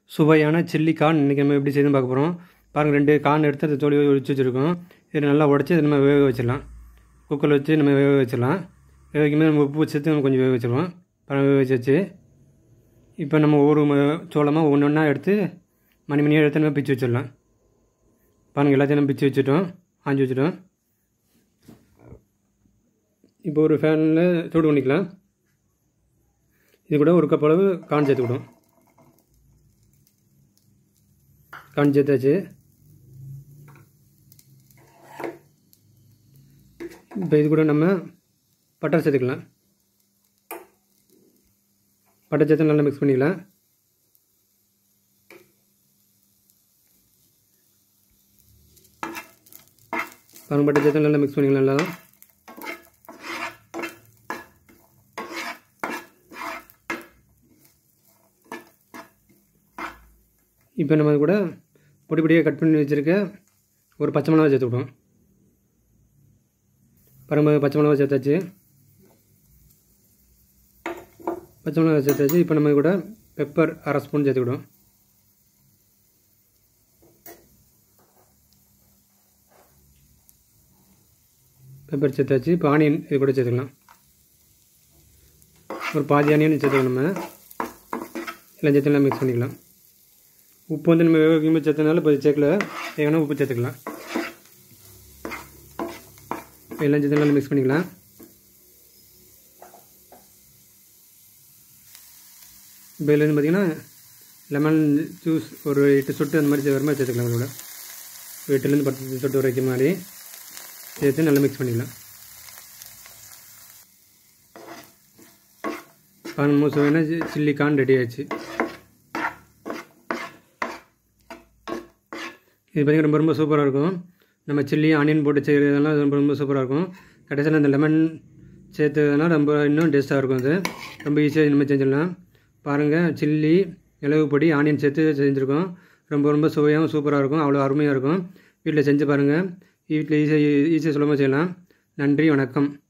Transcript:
சுவையான chilli corn இன்றைக்கி நம்ம எப்படி செய்யணும் பார்க்க போகிறோம் பாருங்கள் ரெண்டு கார்ன் எடுத்து அதை தோலி ஒழிச்சு வச்சுருக்கோம் இதை நல்லா உடச்சி இதை நம்ம வேக வச்சிடலாம் குக்கரில் வச்சு நம்ம வேக வச்சிடலாம் வேக வைக்கும்போது நம்ம உப்பு சேர்த்து நம்ம கொஞ்சம் வேக வச்சிருவோம் பாருங்கள் வேக வச்சாச்சு இப்போ நம்ம ஒவ்வொரு ம- சோளமாக ஒன்று ஒன்றா எடுத்து மணி மணியாக எடுத்து நம்ம பிச்சு வச்சிடலாம் பாருங்கள் எல்லாத்தையும் நம்ம பிச்சு வச்சுட்டோம் ஆஞ்சி வச்சுட்டோம் இப்போ ஒரு ஃபேனில் சூடு பண்ணிக்கலாம் இது கூட ஒரு கப் அளவு கான் சேர்த்துக்கிடும் கான் சேர்த்தாச்சு இப்போ இது கூட நம்ம பட்டர் சேர்த்துக்கலாம் பட்டர் சேர்த்து நல்லா மிக்ஸ் பண்ணிக்கலாம் பாருங்க பட்டர் சேர்த்து நல்லா மிக்ஸ் பண்ணிக்கலாம் நல்லா இப்போ நம்ம இது கூட பொடி பொடியாக கட் பண்ணி வச்சுருக்க ஒரு பச்சை மிளகா சேர்த்துக்கிட்டோம் பரம்பு பச்சை மிளகா சேர்த்தாச்சு பச்சை மிளகா சேர்த்தாச்சு இப்போ நம்ம இது கூட பெப்பர் அரை ஸ்பூன் சேர்த்துக்கிட்டோம் பெப்பர் சேர்த்தாச்சு இப்போ ஆனியன் இது கூட சேர்த்துக்கலாம் ஒரு பாதி ஆனியன் சேர்த்துக்கலாம் நம்ம எல்லாம் சேர்த்து மிக்ஸ் பண்ணிக்கலாம் உப்பு வந்து நம்ம வேக வைக்கும்போது சேர்த்தனால இப்போ சேர்க்கல தேவையான உப்பு சேர்த்துக்கலாம் எல்லாம் சேர்த்து நல்லா மிக்ஸ் பண்ணிக்கலாம் இப்போ இதில் வந்து பார்த்திங்கன்னா லெமன் ஜூஸ் ஒரு எட்டு சொட்டு அந்த மாதிரி வர மாதிரி சேர்த்துக்கலாம் அதோட ஒரு எட்டுலேருந்து பத்து சொட்டு வரைக்கும் மாதிரி சேர்த்து நல்லா மிக்ஸ் பண்ணிக்கலாம் பான் மூசு சில்லி கான் ரெடி ஆயிடுச்சு இது பார்த்திங்கன்னா ரொம்ப ரொம்ப சூப்பராக இருக்கும் நம்ம சில்லி ஆனியன் போட்டு செய்கிறதெல்லாம் ரொம்ப ரொம்ப சூப்பராக இருக்கும் கடைசியில் அந்த லெமன் சேர்த்ததுனால ரொம்ப இன்னும் டேஸ்ட்டாக இருக்கும் அது ரொம்ப ஈஸியாக நம்ம செஞ்சிடலாம் பாருங்கள் சில்லி இலவு பொடி ஆனியன் சேர்த்து செஞ்சுருக்கோம் ரொம்ப ரொம்ப சுவையாகவும் சூப்பராக இருக்கும் அவ்வளோ அருமையாக இருக்கும் வீட்டில் செஞ்சு பாருங்கள் வீட்டில் ஈஸியாக ஈஸியாக சுலபமாக செய்யலாம் நன்றி வணக்கம்